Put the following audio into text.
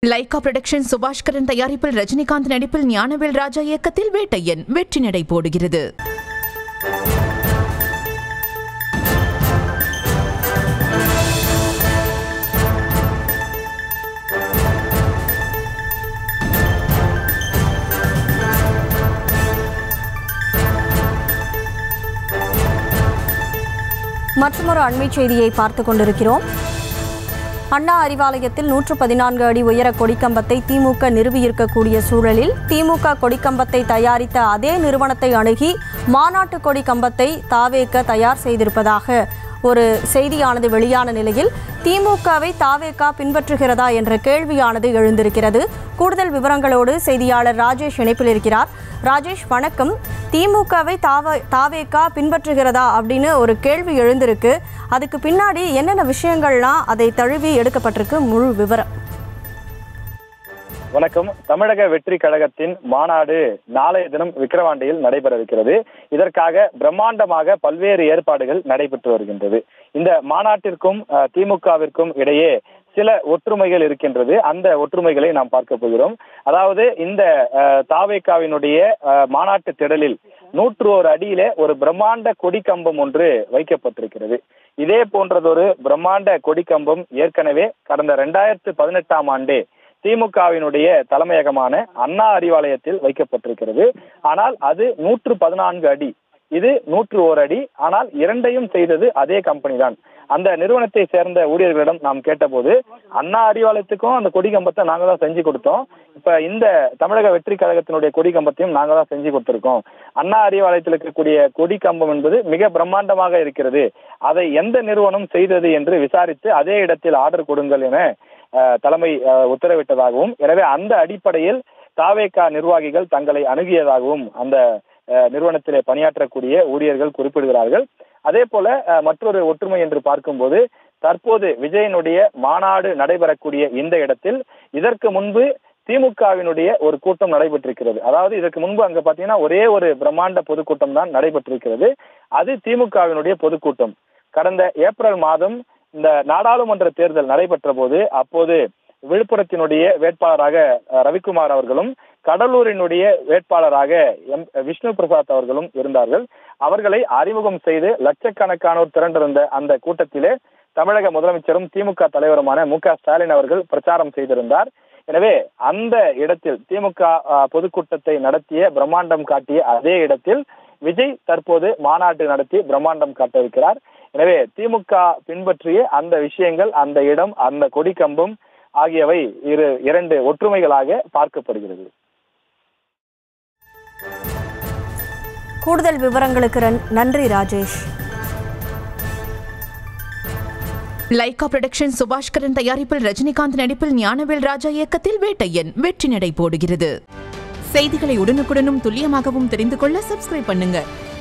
Lyca production Subaskaran தயாரிப்பில் ரஜினிகாந்த் நடிப்பில் ஞானவேல் ராஜா இயக்கத்தில் வேட்டையன் வெற்றி நடை போடுகிறது மற்றொரு அண்மை செய்தியை பார்த்து கொண்டிருக்கிறோம் அண்ணா அறிவாலயத்தில் நூற்று பதினான்கு அடி உயர கொடிக்கம்பத்தை திமுக நிறுவியிருக்கக்கூடிய சூழலில் திமுக கொடிக்கம்பத்தை தயாரித்த அதே நிறுவனத்தை அணுகி மாநாட்டு கொடி கம்பத்தை தாவேக்க தயார் செய்திருப்பதாக ஒரு செய்தியானது வெளியான நிலையில் திமுகவை தாவேக்கா பின்பற்றுகிறதா என்ற கேள்வியானது எழுந்திருக்கிறது கூடுதல் விவரங்களோடு செய்தியாளர் ராஜேஷ் இணைப்பில் இருக்கிறார் ராஜேஷ் வணக்கம் திமுகவை தாவ தாவேக்கா பின்பற்றுகிறதா அப்படின்னு ஒரு கேள்வி எழுந்திருக்கு அதுக்கு பின்னாடி என்னென்ன விஷயங்கள்லாம் அதை தழுவி எடுக்கப்பட்டிருக்கு முழு விவரம் வணக்கம் தமிழக வெற்றி கழகத்தின் மாநாடு நாளைய தினம் விக்கிரவாண்டியில் நடைபெற இருக்கிறது இதற்காக பிரம்மாண்டமாக பல்வேறு ஏற்பாடுகள் நடைபெற்று வருகின்றது இந்த மாநாட்டிற்கும் அஹ், திமுகவிற்கும் இடையே சில ஒற்றுமைகள் இருக்கின்றது அந்த ஒற்றுமைகளை நாம் பார்க்க போகிறோம் அதாவது இந்த அஹ், தாவேக்காவினுடைய அஹ், மாநாட்டு திடலில் நூற்று ஒரு அடியிலே ஒரு பிரம்மாண்ட கொடி கம்பம் ஒன்று வைக்கப்பட்டிருக்கிறது இதே போன்றதொரு பிரம்மாண்ட கொடி கம்பம் ஏற்கனவே கடந்த ரெண்டாயிரத்து பதினெட்டாம் ஆண்டே திமுகவினுடைய தலைமையகமான அண்ணா அறிவாலயத்தில் வைக்கப்பட்டிருக்கிறது ஆனால் அது நூற்று பதினான்கு அடி இது நூற்று ஓர் அடி ஆனால் இரண்டையும் செய்தது அதே கம்பெனி தான் அந்த நிறுவனத்தை சேர்ந்த ஊழியர்களிடம் நாம் கேட்டபோது அண்ணா அறிவாலயத்துக்கும் அந்த கொடி கம்பத்தை நாங்க தான் செஞ்சு கொடுத்தோம் இப்ப இந்த தமிழக வெற்றி கழகத்தினுடைய கொடி கம்பத்தையும் நாங்க தான் செஞ்சு கொடுத்திருக்கோம் அண்ணா அறிவாலயத்தில் இருக்கக்கூடிய கொடி கம்பம் என்பது மிக பிரம்மாண்டமாக இருக்கிறது அதை எந்த நிறுவனம் செய்தது என்று விசாரித்து அதே இடத்தில் ஆர்டர் கொடுங்கள் என அஹ், தலைமை அஹ், உத்தரவிட்டதாகவும் எனவே அந்த அடிப்படையில் தாவேகா நிர்வாகிகள் தங்களை அணுகியதாகவும் அந்த அஹ், நிறுவனத்திலே பணியாற்றக்கூடிய ஊழியர்கள் குறிப்பிடுகிறார்கள் அதே போல அஹ், மற்றொரு ஒற்றுமை என்று பார்க்கும்போது தற்போது விஜயனுடைய மாநாடு நடைபெறக்கூடிய இந்த இடத்தில் இதற்கு முன்பு திமுகவினுடைய ஒரு கூட்டம் நடைபெற்றிருக்கிறது அதாவது இதற்கு முன்பு அங்க பாத்தீங்கன்னா ஒரே ஒரு பிரம்மாண்ட பொதுக்கூட்டம் தான் நடைபெற்றிருக்கிறது அது திமுகவினுடைய பொதுக்கூட்டம் கடந்த ஏப்ரல் மாதம் இந்த நாடாளுமன்ற தேர்தல் நடைபெற்ற போது அப்போது விழுப்புரத்தினுடைய வேட்பாளராக அஹ், ரவிக்குமார் அவர்களும் கடலூரினுடைய வேட்பாளராக எம் விஷ்ணு பிரசாத் அவர்களும் இருந்தார்கள் அவர்களை அறிமுகம் செய்து லட்சக்கணக்கானோர் திரண்டிருந்த அந்த கூட்டத்திலே தமிழக முதலமைச்சரும் திமுக தலைவருமான மு க ஸ்டாலின் அவர்கள் பிரச்சாரம் செய்திருந்தார் எனவே அந்த இடத்தில் திமுக அஹ், பொதுக்கூட்டத்தை நடத்திய பிரம்மாண்டம் காட்டிய அதே இடத்தில் விஜய் தற்போது மாநாட்டு நடத்தி பிரம்மாண்டம் காட்டவிருக்கிறார் எனவே திமுக பின்பற்றிய அந்த விஷயங்கள் அந்த இடம் அந்த கொடி கம்பம் ஆகியவை இரு இரண்டு ஒற்றுமைகளாக பார்க்கப்படுகிறது கூடுதல் விவரங்களுக்கு ரன்- நன்றி ராஜேஷ் லைகா புரொடக்ஷன் சுபாஷ்கரன் தயாரிப்பில் ரஜினிகாந்த் நடிப்பில் ஞானவேல் ராஜா இயக்கத்தில் வேட்டையன் வெற்றி நடை போடுகிறது செய்திகளை உடனுக்குடனும் துல்லியமாகவும் தெரிந்து கொள்ள சப்ஸ்கிரைப் பண்ணுங்க